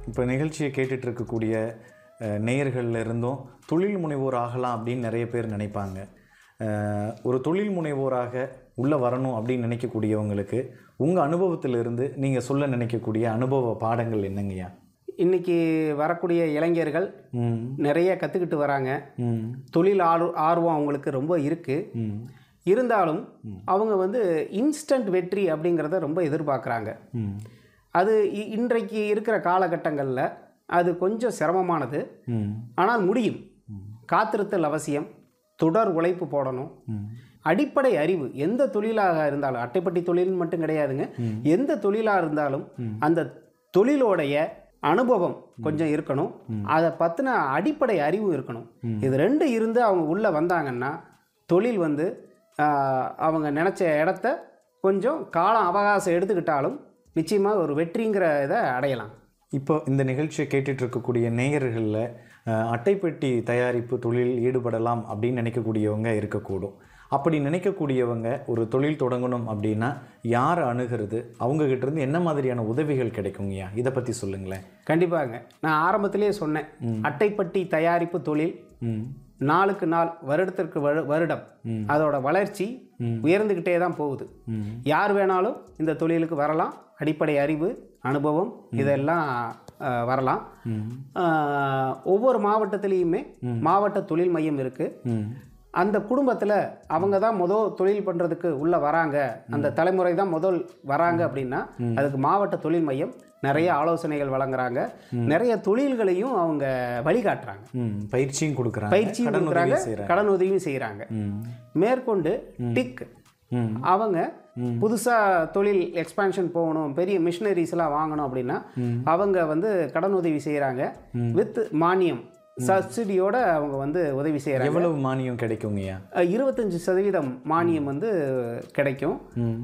இப்போ நிகழ்ச்சியை கேட்டுட்டு இருக்கக்கூடிய அஹ், நேயர்கள்ல இருந்தும் தொழில் முனைவோர் ஆகலாம் அப்படின்னு நிறைய பேர் நினைப்பாங்க அஹ், ஒரு தொழில் முனைவோராக உள்ளே வரணும் அப்படின்னு நினைக்கக்கூடியவங்களுக்கு உங்கள் அனுபவத்திலிருந்து நீங்கள் சொல்ல நினைக்கக்கூடிய அனுபவ பாடங்கள் என்னங்கய்யா இன்னைக்கு வரக்கூடிய இளைஞர்கள் ம் நிறைய கற்றுக்கிட்டு வராங்க ம் தொழில் ஆர்வ ஆர்வம் அவங்களுக்கு ரொம்ப இருக்குது ம் இருந்தாலும் அவங்க வந்து இன்ஸ்டன்ட் வெற்றி அப்படிங்கிறத ரொம்ப எதிர்பார்க்குறாங்க ம் அது இ- இன்றைக்கு இருக்கிற காலகட்டங்களில் அது கொஞ்சம் சிரமமானது ம் ஆனால் முடியும் காத்திருத்தல் அவசியம் தொடர் உழைப்பு போடணும் ம் அடிப்படை அறிவு எந்த தொழிலாக இருந்தாலும் அட்டைப்பட்டி தொழில் மட்டும் கிடையாதுங்க எந்த தொழிலாக இருந்தாலும் அந்த தொழிலோடைய அனுபவம் கொஞ்சம் இருக்கணும் அதை பற்றின அடிப்படை அறிவு இருக்கணும் இது ரெண்டு இருந்து அவங்க உள்ளே வந்தாங்கன்னா தொழில் வந்து ஆஹ், அவங்க நினச்ச இடத்த கொஞ்சம் காலம் அவகாசம் எடுத்துக்கிட்டாலும் நிச்சயமாக ஒரு வெற்றிங்கிற இதை அடையலாம் இப்போ இந்த நிகழ்ச்சியை கேட்டுட்டு இருக்கக்கூடிய நேயர்களில் அஹ், அட்டைப்பெட்டி தயாரிப்பு தொழில் ஈடுபடலாம் அப்படின்னு நினைக்கக்கூடியவங்க இருக்கக்கூடும் அப்படி நினைக்கக்கூடியவங்க ஒரு தொழில் தொடங்கணும் அப்படின்னா யாரை அணுகிறது அவங்க கிட்ட இருந்து என்ன மாதிரியான உதவிகள் கிடைக்குங்கய்யா இதை பற்றி சொல்லுங்களேன் கண்டிப்பாங்க நான் ஆரம்பத்திலேயே சொன்னேன் அட்டைப்பட்டி தயாரிப்பு தொழில் ம் நாளுக்கு நாள் வருடத்திற்கு வரு- வருடம் அதோட வளர்ச்சி உயர்ந்துக்கிட்டே தான் போகுது ம் யார் வேணாலும் இந்த தொழிலுக்கு வரலாம் அடிப்படை அறிவு அனுபவம் இதெல்லாம் அஹ், வரலாம் ம் அஹ், ஒவ்வொரு மாவட்டத்திலையுமே மாவட்ட தொழில் மையம் இருக்குது ம் அந்த குடும்பத்தில் அவங்க தான் முதல் தொழில் பண்ணுறதுக்கு உள்ளே வராங்க அந்த தலைமுறை தான் முதல் வராங்க அப்படின்னா அதுக்கு மாவட்ட தொழில் மையம் நிறைய ஆலோசனைகள் வழங்குறாங்க நிறைய தொழில்களையும் அவங்க வழிகாட்டுறாங்க ம் பயிற்சியும் கொடுக்குறாங்க பயிற்சியும் கடன் கொடுக்குறாங்க உதவியும் செய்கிறாங்க கடன் உதவியும் செய்கிறாங்க ம் மேற்கொண்டு டிக் ம் அவங்க புதுசாக தொழில் எக்ஸ்பான்ஷன் போகணும் பெரிய மிஷினரிஸ்லாம் வாங்கணும் அப்படின்னா அவங்க வந்து கடன் உதவி செய்கிறாங்க வித் மானியம் சப்சிடியோட அவங்க வந்து உதவி செய்கிறாங்க எவ்வளவு மானியம் கிடைக்குங்கய்யா இருபத்தஞ்சி சதவீதம் மானியம் வந்து கிடைக்கும் ம்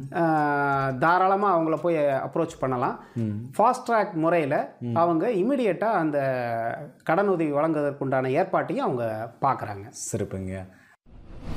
தாராளமாக அவங்கள போய் அப்ரோச் பண்ணலாம் ஃபாஸ்ட் ட்ராக் முறையில் அவங்க இமிடியேட்டாக அந்த கடன் உதவி வழங்குவதற்குண்டான ஏற்பாட்டையும் அவங்க பார்க்குறாங்க சிறப்புங்க